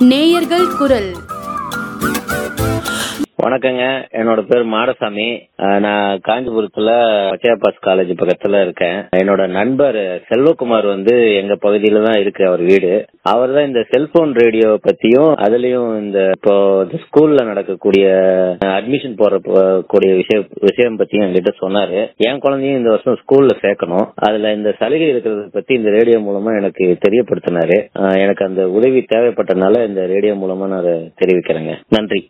நேயர்கள் குரல் வணக்கங்க என்னோட பேர் மாடசாமி அஹ் நான் காஞ்சிபுரத்துல பச்சையாப்பாஸ் காலேஜ் பக்கத்துல இருக்கேன் என்னோட நண்பர் செல்வகுமார் வந்து எங்க பகுதியில தான் இருக்கு அவர் வீடு அவர் தான் இந்த செல்போன் ரேடியோ பத்தியும் அதுலயும் இந்த இப்போ இந்த ஸ்கூல்ல நடக்கக்கூடிய அட்மிஷன் போற ப- கூடிய விஷயம் விஷயம் பத்தியும் என்கிட்ட சொன்னாரு என் குழந்தையும் இந்த வருஷம் ஸ்கூல்ல சேர்க்கணும் அதுல இந்த சலுகை இருக்கிறத பத்தி இந்த ரேடியோ மூலமா எனக்கு தெரியப்படுத்தினாரு அஹ் எனக்கு அந்த உதவி தேவைப்பட்டனால இந்த ரேடியோ மூலமா நான் அதை தெரிவிக்கிறேங்க நன்றி